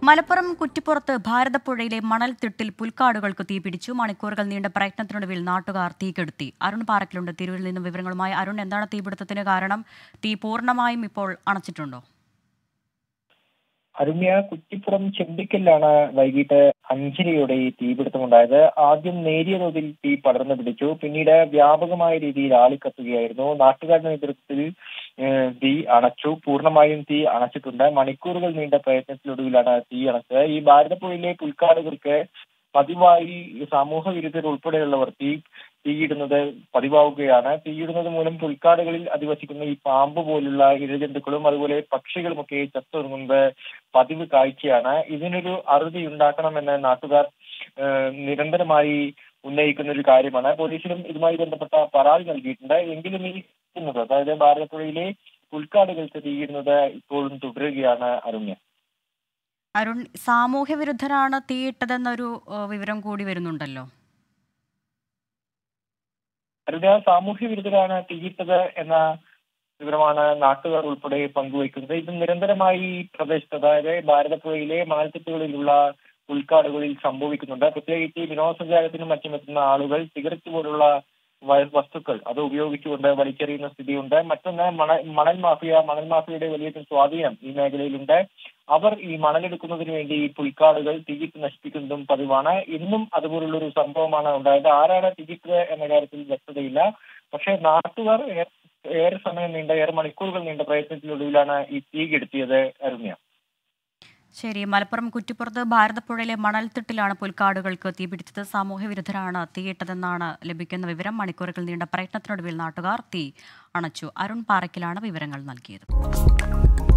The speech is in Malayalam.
മലപ്പുറം കുറ്റിപ്പുറത്ത് ഭാരതപ്പുഴയിലെ മണൽത്തിട്ടിൽ പുൽക്കാടുകൾക്ക് തീപിടിച്ചു മണിക്കൂറുകൾ നീണ്ട പ്രയത്നത്തിനൊടുവിൽ നാട്ടുകാർ തീകെടുത്തി അരുൺ പാറക്കിലുണ്ട് തിരുവിൽ നിന്നും വിവരങ്ങളുമായി അരുൺ എന്താണ് തീപിടുത്തത്തിന് കാരണം തീ പൂർണ്ണമായും ഇപ്പോൾ അണച്ചിട്ടുണ്ടോ അരുണ്യ കുറ്റിപ്പുറം ചെമ്പിക്കലിലാണ് വൈകിട്ട് അഞ്ചരയോടെ ഈ തീപിടുത്തമുണ്ടായത് ആദ്യം നേരിയ തോതിൽ തീ പടർന്നു പിടിച്ചു പിന്നീട് വ്യാപകമായ രീതിയിൽ ആളിക്കത്തുകയായിരുന്നു നാട്ടുകാരുടെ നേതൃത്വത്തിൽ ഏഹ്, തീ അണച്ചു പൂർണ്ണമായും തീ അണച്ചിട്ടുണ്ട് മണിക്കൂറുകൾ നീണ്ട പ്രയത്നത്തിലൊടുവിലാണ് തീ അണച്ചത് ഈ ഭാരതപ്പുഴയിലെ പുൽക്കാടുകൾക്ക് പതിവായി സമൂഹ വിരുദ്ധർ ഉൾപ്പെടെയുള്ളവർ തീ തീയിടുന്നത് പതിവാവുകയാണ് തീയിടുന്നത് മൂലം പുൽക്കാടുകളിൽ അധിവസിക്കുന്ന ഈ പാമ്പ് പോലുള്ള ഇഴജന്തുക്കളും അതുപോലെ പക്ഷികളുമൊക്കെ ചത്തൊടുങ്ങുന്നത് പതിവ് കാഴ്ചയാണ് ഇതിനൊരു അറുതി ഉണ്ടാക്കണമെന്ന് നാട്ടുകാർ ഏഹ്, നിരന്തരമായി ഉന്നയിക്കുന്ന ഒരു കാര്യമാണ് പോലീസിലും ഇതുമായി ബന്ധപ്പെട്ട പരാതി നൽകിയിട്ടുണ്ട് എങ്കിലും ഈ തീയിടുന്നത്, അതായത് ഭാരതപ്പുഴയിലെ പുൽക്കാടുകൾക്ക് തീയിടുന്നത് ഇപ്പോഴും തുടരുകയാണ് അരുണ്യ അരുൺ സാമൂഹ്യ വിരുദ്ധരാണ് തീയിട്ടതെന്നൊരു ഏഹ്, വിവരം കൂടി വരുന്നുണ്ടല്ലോ അരുണ സാമൂഹ്യ വിരുദ്ധരാണ് തീയിട്ടത് എന്ന വിവരമാണ് നാട്ടുകാർ ഉൾപ്പെടെ പങ്കുവയ്ക്കുന്നത് ഇത് നിരന്തരമായി ഈ പ്രദേശത്ത് അതായത് ഭാരതപ്പുഴയിലെ മണൽത്തിട്ടുകളിലുള്ള ഉൾക്കാടുകളിൽ സംഭവിക്കുന്നുണ്ട് പ്രത്യേകിച്ച് വിനോദസഞ്ചാരത്തിനും മറ്റും എത്തുന്ന ആളുകൾ സിഗരറ്റ് പോലുള്ള വ- വസ്തുക്കൾ അത് ഉപയോഗിച്ചുകൊണ്ട് വലിച്ചെറിയുന്ന സ്ഥിതിയുണ്ട് മറ്റൊന്ന് മണൽ മണൽ മാഫിയ മണൽ മാഫിയയുടെ വലിയ സ്വാധീനം ഈ മേഖലയിലുണ്ട് അവർ ഈ മണലെടുക്കുന്നതിന് വേണ്ടി ഈ പുൽക്കാടുകൾ തീയിട്ട് നശിപ്പിക്കുന്നതും പതിവാണ് ഇന്നും അതുപോലുള്ള ഒരു സംഭവമാണ് ഉണ്ടായത് ആരാണ് തീയിട്ടത് എന്ന കാര്യത്തിൽ വ്യക്തതയില്ല പക്ഷേ നാട്ടുകാർ ഏറെ- ഏറെ സമയം നീണ്ട ഏറെ മണിക്കൂറുകൾ നീണ്ട പ്രയത്നത്തിനൊടുവിലാണ് ഈ തീ കെടുത്തിയത് അരുണ്യ ശരി മലപ്പുറം കുറ്റിപ്പുറത്ത് ഭാരതപ്പുഴയിലെ മണൽത്തിട്ടിലാണ് പുൽക്കാടുകൾക്ക് തീപിടിച്ചത് സാമൂഹ്യ വിരുദ്ധരാണ് തീയിട്ടതെന്നാണ് ലഭിക്കുന്ന വിവരം മണിക്കൂറുകൾ നീണ്ട പ്രയത്നത്തിനൊടുവിൽ നാട്ടുകാർ തീ അണച്ചു അരുൺ പാറയ്ക്കലാണ് വിവരങ്ങൾ നൽകിയത്